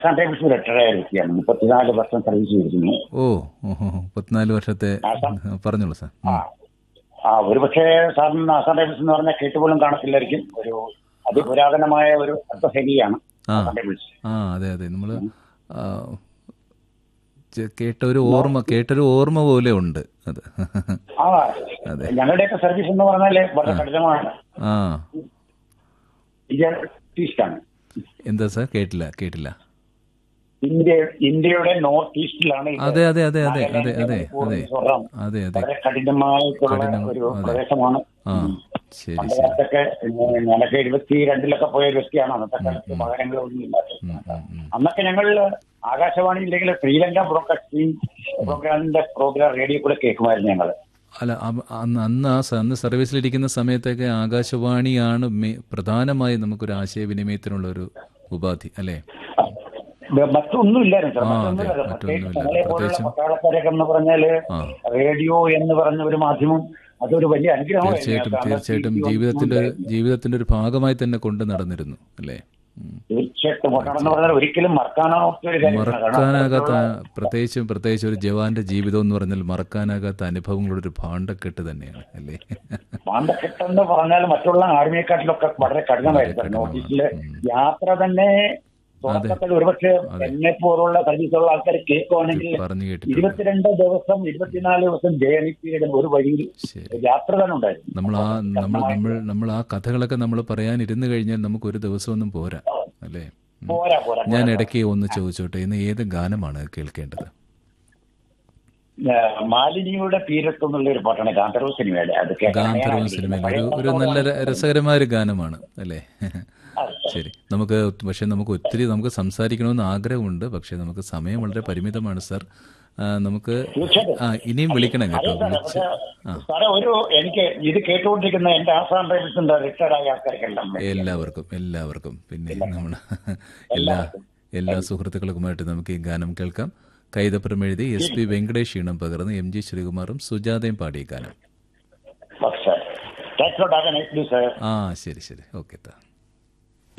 Service retire ആയ വ്യക്തിയാണ് മുപ്പത്തിനാല് വർഷം സർവീസ് ചെയ്തിരുന്നു ഓ ഓഹോ മുപ്പത്തിനാല് വർഷത്തെ പറഞ്ഞോളൂ സാർ ആ ആ ഒരു പക്ഷേ സാറിന് ആസാം ടൈംസ് എന്ന് പറഞ്ഞാൽ കേട്ടുപോലും കാണത്തില്ലായിരിക്കും ഒരു അതിപുരാതനമായ ഒരു അർത്ഥശൈലിയാണ് ആ ആസാം ടൈംസ് ആ അതെ അതെ നമ്മൾ കേട്ടൊരു ഓർമ്മ കേട്ടൊരു ഓർമ്മ പോലെ ഉണ്ട് അത് ആ അതെ. ഞങ്ങളുടെയൊക്കെ സർവീസ് എന്ന് പറഞ്ഞാല് വളരെ കഠിനമാണ് ആ ഇന്ത്യ ഈസ്റ്റാണ് എന്താ സാർ കേട്ടില്ല കേട്ടില്ല ഇന്ത്യ ഇന്ത്യയുടെ നോർത്ത് ഈസ്റ്റിലാണ് ഇത്. അതെ അതെ അതെ അതെ അതെ അതെ അതെ സ്വർണം. അതെ അതെ വളരെ കഠിനമായിട്ടുള്ള കഠിനം, ഒരു അതെ. പ്രദേശമാണ് ആ ശരി പണ്ട് ശരി കാലത്തൊക്കെ ഞാൻ- ഞാനൊക്കെ എഴുപത്തി രണ്ടിലൊക്കെ പോയ വ്യക്തിയാണ് അന്നത്തെ കാലത്ത് വാഹനങ്ങളൊന്നും ഇല്ലാത്തത് ഉം, ഉം, ഉം. അന്നൊക്കെ ഞങ്ങൾ ആകാശവാണി ഇല്ലെങ്കിൽ ശ്രീലങ്ക ബ്രോഡ്കാസ്റ്റിംഗ് പ്രോഗ്രാമിന്റെ പ്രോഗ്രാം റേഡിയോ കൂടെ കേൾക്കുമായിരുന്നു ഞങ്ങൾ അല്ല അ- അന്ന് അന്ന് ആ സ- അന്ന് സർവീസിലിരിക്കുന്ന സമയത്തൊക്കെ ആകാശവാണിയാണ് മെ- പ്രധാനമായി നമുക്കൊരു ആശയവിനിമയത്തിനുള്ള ഒരു ഉപാധി അല്ലേ മറ്റൊന്നും ഇല്ലായിരുന്നു സാർ ആ, മറ്റൊന്നും അതെ, ഇല്ലായിരുന്നു. മറ്റൊന്നും പ്രത്യേകിച്ച് ഇല്ല. ഞങ്ങളെ പോലുള്ള പ്രത്യേകിച്ചും- പട്ടാളക്കാരൊക്കെ എന്ന് പറഞ്ഞാല് ആ റേഡിയോ എന്ന് പറഞ്ഞ ഒരു മാധ്യമം അതൊരു വലിയ അനുഗ്രഹമായിരുന്നു തീർച്ചയായിട്ടും ഞങ്ങൾക്ക്. തീർച്ചയായിട്ടും അന്ന് ജീവിതത്തിന്റെ ഒരു- ജീവിതത്തിന്റെ ഒരു ഭാഗമായി തന്നെ കൊണ്ട് നടന്നിരുന്നു അല്ലേ ഉം. തീർച്ചയായിട്ടും പട്ടാളം എന്ന് പറഞ്ഞാൽ ഒരിക്കലും മറക്കാനാവാത്ത ഒരു കാര്യമാണ് കാരണം മറക്കാനാകാത്ത അത്തരത്തിലുള്ള- പ്രത്യേകിച്ചും പ്രത്യേകിച്ച് ഒരു ജവാന്റെ ജീവിതം എന്ന് പറഞ്ഞാൽ മറക്കാനാകാത്ത അനുഭവങ്ങളുടെ ഒരു ഭാണ്ഡക്കെട്ട് തന്നെയാണ് അല്ലേ പാണ്ടക്കെട്ടെന്ന് പറഞ്ഞാൽ മറ്റുള്ള ആർമിയെക്കാട്ടിലൊക്കെ വളരെ കഠിനമായിരുന്നു കഠിനമാണ്. നോട്ടീസില് യാത്ര തന്നെ തുടക്കത്തിൽ ഒരുപക്ഷെ എന്നെ പോലുള്ള സർവീസുള്ള ആൾക്കാർ കേൾക്കുവാണെങ്കിൽ പറഞ്ഞു കേട്ടിട്ടുണ്ട് ഇരുപത്തിരണ്ട് ദിവസം ഇരുപത്തിനാല് ദിവസം ജേണി പീരീഡ് ഒരു വഴിയിൽ ശരി യാത്ര തന്നെ ഉണ്ടായിരുന്നു നമ്മൾ ആ നമ്മൾ നമ്മൾ നമ്മൾ ആ കഥകളൊക്കെ നമ്മൾ പറയാനിരുന്നു കഴിഞ്ഞാൽ നമുക്ക് ഒരു ദിവസമൊന്നും പോരാ അല്ലേ ഉം. പോരാ പോരാ ഞാൻ ഇടയ്ക്ക് ഒന്ന് ചോദിച്ചോട്ടെ ഇന്ന് ഏത് ഗാനമാണ് കേൾക്കേണ്ടത് ഏഹ് മാലിനിയുടെ തീരത്ത് എന്നുള്ള ഒരു പാട്ടാണ് ഗാന്ധർവ സിനിമയുടെ അത് കേൾക്കാൻ ഗാന്ധർവ ഞാൻ സിനിമയിൽ ഒരു ആഗ്രഹിക്കുന്നു. ഒരു നല്ല ര- രസകരമായ ഒരു ഗാനമാണ് അല്ലേ അതെ. ശരി നമുക്ക് പക്ഷെ നമുക്ക് ഒത്തിരി നമുക്ക് സംസാരിക്കണമെന്ന് ആഗ്രഹമുണ്ട് പക്ഷെ നമുക്ക് സമയം വളരെ പരിമിതമാണ് സാർ ആ, നമുക്ക് തീർച്ചയായിട്ടും. ആ ഇനിയും വിളിക്കണം കേട്ടോ അതെ സാറേ, വിളിച്ച് പക്ഷേ സാറേ ഒരു എനിക്ക് ഇത് കേട്ടുകൊണ്ടിരിക്കുന്ന എന്റെ ആസാം റൈഫിൾസിന്റെ റിട്ടയർഡ് ആയ ആൾക്കാർക്കെല്ലാം വേണ്ടി. എല്ലാവർക്കും എല്ലാവർക്കും പിന്നെ നമ്മൾ എല്ലാ എല്ലാ സുഹൃത്തുക്കൾക്കുമായിട്ട് നമുക്ക് ഈ ഗാനം കേൾക്കാം കൈതപ്പുറം എഴുതി എസ് പി വെങ്കടേഷ് ഈണം പകർന്ന് എം ജി ശ്രീകുമാറും സുജാതയും പാടിയ ഗാനം okay sir thanks for have a nice day sir ആ ശരി ശരി ഓക്കെ താ